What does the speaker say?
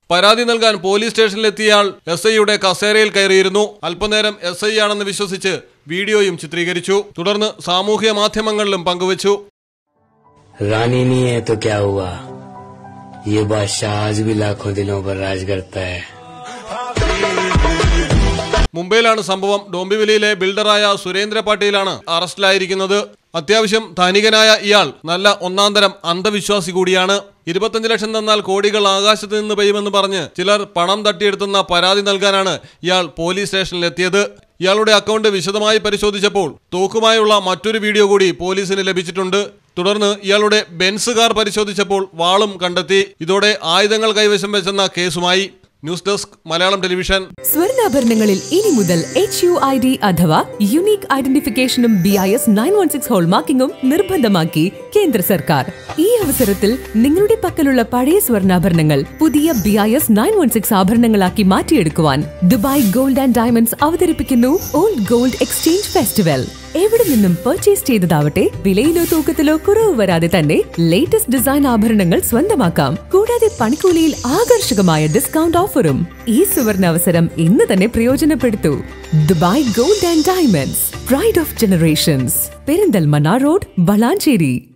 പരാതി നൽകാൻ police സ്റ്റേഷനിലെത്തിയയാൾ S ഐയുടെ കസേരയിൽ കയറിയിരുന്നു അല്പനേരം എസ് ഐ ആണെന്ന് വിശ്വസിച്ച് വീഡിയോയും ചിത്രീകരിച്ചു തുടർന്ന് സാമൂഹ്യ മാധ്യമങ്ങളിലും പങ്കുവച്ചു रानी नहीं है तो क्या हुआ ये बादशाह आज भी लाखों दिलों पर राज करता है മുംബൈയിലാണ് സംഭവം ഡോംബിവിലിയിലെ ബിൽഡറായ സുരേന്ദ്ര പാട്ടീലാണ് അറസ്റ്റിലായിരിക്കുന്നത് അത്യാവശ്യം ധനികനായ ഇയാൾ നല്ല ഒന്നാന്തരം അന്ധവിശ്വാസി കൂടിയാണ് ഇരുപത്തഞ്ച് ലക്ഷം തന്നാൽ കോടികൾ ആകാശത്ത് നിന്ന് പെയ്യുമെന്ന് പറഞ്ഞ് ചിലർ പണം തട്ടിയെടുത്തുന്ന പരാതി നൽകാനാണ് ഇയാൾ പോലീസ് സ്റ്റേഷനിലെത്തിയത് ഇയാളുടെ അക്കൗണ്ട് വിശദമായി പരിശോധിച്ചപ്പോൾ തോക്കുമായുള്ള മറ്റൊരു വീഡിയോ കൂടി പോലീസിന് ലഭിച്ചിട്ടുണ്ട് തുടർന്ന് ഇയാളുടെ ബെൻസ് കാർ പരിശോധിച്ചപ്പോൾ വാളും കണ്ടെത്തി ഇതോടെ ആയുധങ്ങൾ കൈവശം വെച്ചെന്ന കേസുമായി ന്യൂസ് ഡെസ്ക് മലയാളം ടെലിവിഷൻ സ്വർണ്ണാഭരണങ്ങളിൽ ഇനി മുതൽ എച്ച് യു ഐ ഡി അഥവാ യുണീക് ഐഡന്റിഫിക്കേഷനും B I S nine one six ഹോൾമാർക്കിംഗും നിർബന്ധമാക്കി കേന്ദ്ര സർക്കാർ ഈ അവസരത്തിൽ നിങ്ങളുടെ പക്കലുള്ള പഴയ സ്വർണ്ണാഭരണങ്ങൾ പുതിയ B I S nine one six ആഭരണങ്ങളാക്കി മാറ്റിയെടുക്കുവാൻ ദുബായ് ഗോൾഡ് ആൻഡ് ഡയമണ്ട്സ് അവതരിപ്പിക്കുന്നു ഓൾഡ് ഗോൾഡ് എക്സ്ചേഞ്ച് ഫെസ്റ്റിവൽ എവിടെ നിന്നും പർച്ചേസ് ചെയ്തതാവട്ടെ വിലയിലോ തൂക്കത്തിലോ കുറവ് വരാതെ തന്നെ ലേറ്റസ്റ്റ് ഡിസൈൻ ആഭരണങ്ങൾ സ്വന്തമാക്കാം കൂടാതെ പണിക്കൂലിയിൽ ആകർഷകമായ ഡിസ്കൗണ്ട് ഓഫറും ഈ സുവർണ അവസരം ഇന്ന് തന്നെ പ്രയോജനപ്പെടുത്തൂ Dubai gold and diamonds pride of generations Perinthalmanna road Valanchery